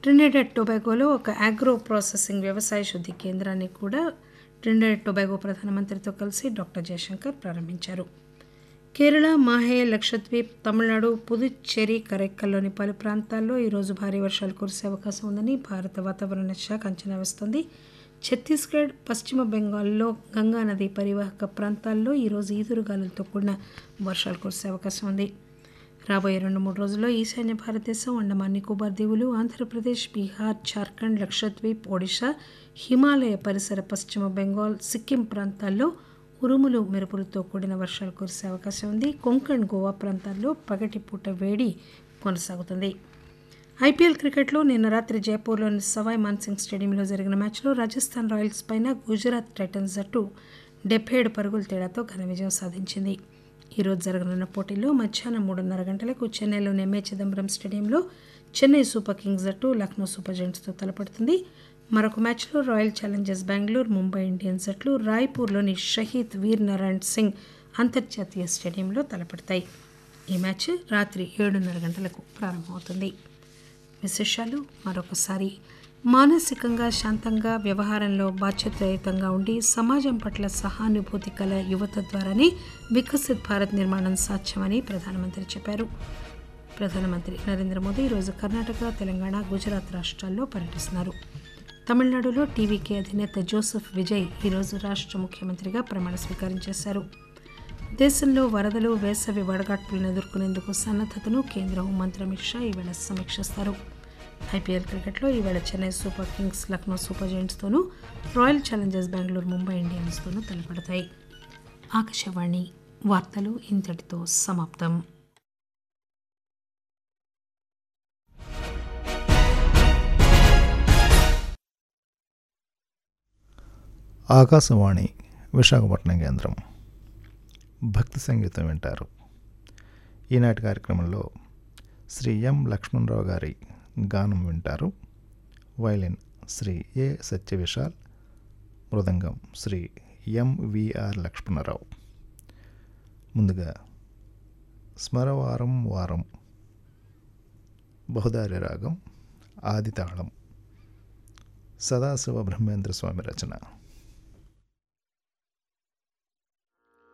Trinidad టొబాగోలో ఒక agro processing వ్యవసాయ శుద్ధి కేంద్రాన్ని కూడా ట్రినిడెడ్ టొబాగో ప్రధానమంత్రితో కలిసి డాక్టర్ జయశంకర్ ప్రారంభించారు కేరళ మాహే లక్షద్వీప్ తమిళనాడు పుదుచ్చేరి కరైక్కల్లోని పలు ప్రాంతాల్లో ఈరోజు భారీ వర్షాలు కురిసే అవకాశం ఉందని భారత వాతావరణ శాఖ అంచనా వేస్తోంది ఛత్తీస్గఢ్ పశ్చిమ బెంగాల్లో గంగా నది పరివాహక ప్రాంతాల్లో ఈరోజు ఈదురుగాలులతో కూడిన వర్షాలు కురిసే అవకాశం ఉంది రాబోయే రెండు మూడు రోజుల్లో ఈశాన్య భారతదేశం అండమాన్ నికోబార్ దీవులు ఆంధ్రప్రదేశ్ బీహార్ జార్ఖండ్ లక్షద్వీప్ ఒడిశా హిమాలయ పరిసర పశ్చిమ బెంగాల్ సిక్కిం ప్రాంతాల్లో ఉరుములు మెరుపులతో కూడిన వర్షాలు కురిసే అవకాశం ఉంది కొంకణ్ గోవా ప్రాంతాల్లో పగటిపూట వేడి కొనసాగుతుంది ఐపీఎల్ క్రికెట్లో నిన్న రాత్రి జైపూర్లోని సవాయ్ మాన్సింగ్ స్టేడియంలో జరిగిన మ్యాచ్లో రాజస్థాన్ రాయల్స్ పైన గుజరాత్ టైటన్స్ జట్టు డెబ్బై ఏడు పరుగుల తేడాతో ఘన విజయం సాధించింది ఈరోజు జరగనున్న పోటీల్లో మధ్యాహ్నం మూడున్నర గంటలకు చెన్నైలోని ఎంఏ చిదంబరం స్టేడియంలో చెన్నై సూపర్ కింగ్స్ జట్టు లక్నో సూపర్ జెయింట్స్తో తలపడుతుంది మరొక మ్యాచ్లో Royal Challengers Bengaluru Mumbai Indians జట్లు రాయ్పూర్లోని షహీద్ వీర్ నారాయణ్ సింగ్ అంతర్జాతీయ స్టేడియంలో తలపడతాయి ఈ మ్యాచ్ రాత్రి ఏడున్నర గంటలకు ప్రారంభమవుతుంది విశేషాలు మరొకసారి మానసికంగా శాంతంగా వ్యవహారంలో బాధ్యతాయుతంగా ఉండి సమాజం పట్ల సహానుభూతి కల యువత ద్వారానే వికసిత్ భారత్ నిర్మాణం సాధ్యమని ప్రధానమంత్రి చెప్పారు ప్రధానమంత్రి నరేంద్ర మోదీ ఈరోజు కర్ణాటక తెలంగాణ గుజరాత్ రాష్ట్రాల్లో పర్యటిస్తున్నారు తమిళనాడులో టీవీకే అధినేత జోసెఫ్ విజయ్ ఈరోజు రాష్ట్ర ముఖ్యమంత్రిగా ప్రమాణ స్వీకారం చేశారు దేశంలో వరదలు వేసవి వడగాడ్పులను ఎదుర్కొనేందుకు సన్నద్దతను కేంద్ర హోంమంత్రి అమిత్ షా ఈవేళ సమీక్షిస్తారు ఐపీఎల్ క్రికెట్లో ఈవేళ Chennai Super Kings Lucknow Super జెయింట్స్తోనూ రాయల్ ఛాలెంజర్స్ బెంగళూరు ముంబై ఇండియన్స్తోనూ తలపడతాయి ఆకాశవాణి వార్తలు ఇంతటితో సమాప్తం ఆకాశవాణి విశాఖపట్నం కేంద్రం భక్తి సంగీతం వింటారు ఈనాటి కార్యక్రమంలో శ్రీ ఎం లక్ష్మణరావు గారి గానం వింటారు వైలిన్ శ్రీ ఏ సత్యవిశాల్ మృదంగం శ్రీ ఎంవిఆర్ లక్ష్మణరావు ముందుగా స్మరవారం వారం బహుదారి రాగం ఆదితాళం సదాశివ బ్రహ్మేంద్ర స్వామి రచన